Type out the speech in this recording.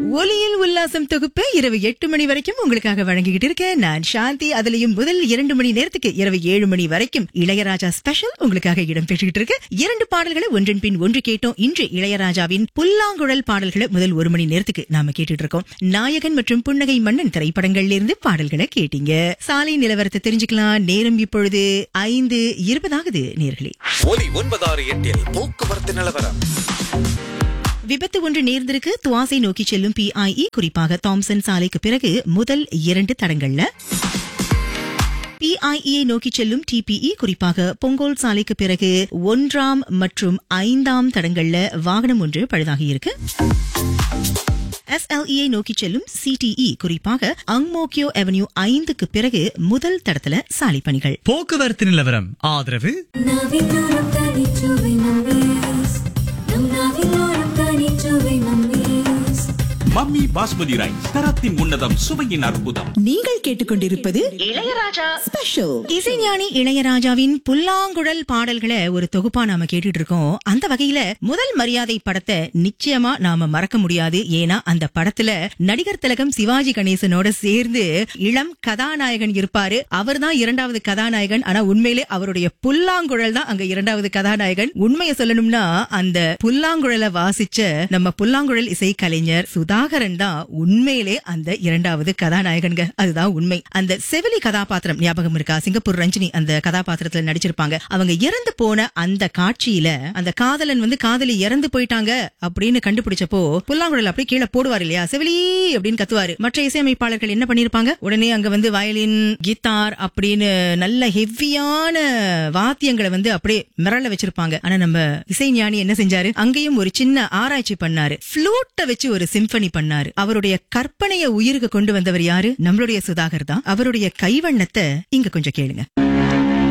ஒலியில் உல்லாசம் தொகுப்பு இரவு எட்டு மணி வரைக்கும் உங்களுக்காக வழங்கிக்கிட்டு இருக்கேன் நான் சாந்தி அதுலயும் முதல் இரண்டு மணி நேரத்துக்கு இரவு ஏழு மணி வரைக்கும் இளையராஜா ஸ்பெஷல் உங்களுக்காக இடம் பெற்றுக்கிட்டு இருக்கு இரண்டு பாடல்களை ஒன்றன் பின் ஒன்று கேட்டோம் இன்று இளையராஜாவின் புல்லாங்குழல் பாடல்களை முதல் ஒரு மணி நேரத்துக்கு நாம கேட்டுட்டு இருக்கோம் நாயகன் மற்றும் புன்னகை மன்னன் திரைப்படங்கள்ல இருந்து பாடல்களை கேட்டீங்க சாலை நிலவரத்தை தெரிஞ்சுக்கலாம் நேரம் இப்பொழுது ஐந்து இருபதாகுது நேர்களே ஒலி ஒன்பதாறு எட்டில் போக்குவரத்து நிலவரம் விபத்து ஒன்று நேர்ந்திருக்கு துவாசை நோக்கி செல்லும் பிஐஇ குறிப்பாக தாம்சன் சாலைக்கு பிறகு முதல் இரண்டு தடங்கள்ல பிஐஇயை நோக்கி செல்லும் டிபிஇ குறிப்பாக பொங்கோல் சாலைக்கு பிறகு ஒன்றாம் மற்றும் ஐந்தாம் தடங்கள்ல வாகனம் ஒன்று பழுதாகி இருக்கு எஸ்எல்இயை நோக்கி செல்லும் சிடிஇ குறிப்பாக அங்மோக்கியோ அவென்யூ ஐந்துக்கு பிறகு முதல் தடத்துல சாலை பணிகள் போக்குவரத்து நிலவரம் ஆதரவு நாவிலோரம் தனிச்சுவை மம்மீஸ் நம் நாவிலோரம் தனிச்சுவை மம்மீஸ் மம்மி பாஸ்மதி ரைஸ் தரத்தின் உன்னதம் சுவையின் அற்புதம் நீங்கள் கேட்டுக்கொண்டிருப்பது இளையராஜா ஸ்பெஷல் இசைஞானி இளையராஜாவின் புல்லாங்குழல் பாடல்களை ஒரு தொகுப்பா நாம கேட்டுட்டு இருக்கோம் அந்த வகையில முதல் மரியாதை படத்தை நிச்சயமா நாம மறக்க முடியாது ஏன்னா அந்த படத்துல நடிகர் திலகம் சிவாஜி கணேசனோட சேர்ந்து இளம் கதாநாயகன் இருப்பாரு அவர்தான் இரண்டாவது கதாநாயகன் ஆனா உண்மையிலே அவருடைய புல்லாங்குழல் தான் அங்க இரண்டாவது கதாநாயகன் உண்மையை சொல்லணும்னா அந்த புல்லாங்குழலை வாசிச்ச நம்ம புல்லாங்குழல் இசை கலைஞர் சுதாகரன் தான் உண்மையிலே அந்த இரண்டாவது கதாநாயகன்க அதுதான் உண்மை அந்த செவிலி கதாபாத்திரம் ஞாபகம் இருக்கா சிங்கப்பூர் ரஞ்சினி அந்த கதாபாத்திரத்துல நடிச்சிருப்பாங்க அவங்க இறந்து போன அந்த காட்சியில அந்த காதலன் வந்து காதலி இறந்து போயிட்டாங்க அப்படின்னு கண்டுபிடிச்சப்போ புல்லாங்குழல் அப்படியே கீழே போடுவார் இல்லையா செவிலி அப்படின்னு கத்துவாரு மற்ற இசையமைப்பாளர்கள் என்ன பண்ணிருப்பாங்க உடனே அங்க வந்து வயலின் கித்தார் அப்படின்னு நல்ல ஹெவியான வாத்தியங்களை வந்து அப்படியே மிரள வச்சிருப்பாங்க ஆனா நம்ம இசைஞானி என்ன செஞ்சாரு அங்கேயும் ஒரு சின்ன ஆராய்ச்சி பண்ணாரு ஃப்ளூட்டை வச்சு ஒரு சிம்பனி பண்ணாரு அவருடைய கற்பனைய உயிருக்கு கொண்டு வந்தவர் யாரு நம்மளுடைய சுதாகர் தான் அவருடைய கைவண்ணத்தை இங்க கொஞ்சம் கேளுங்க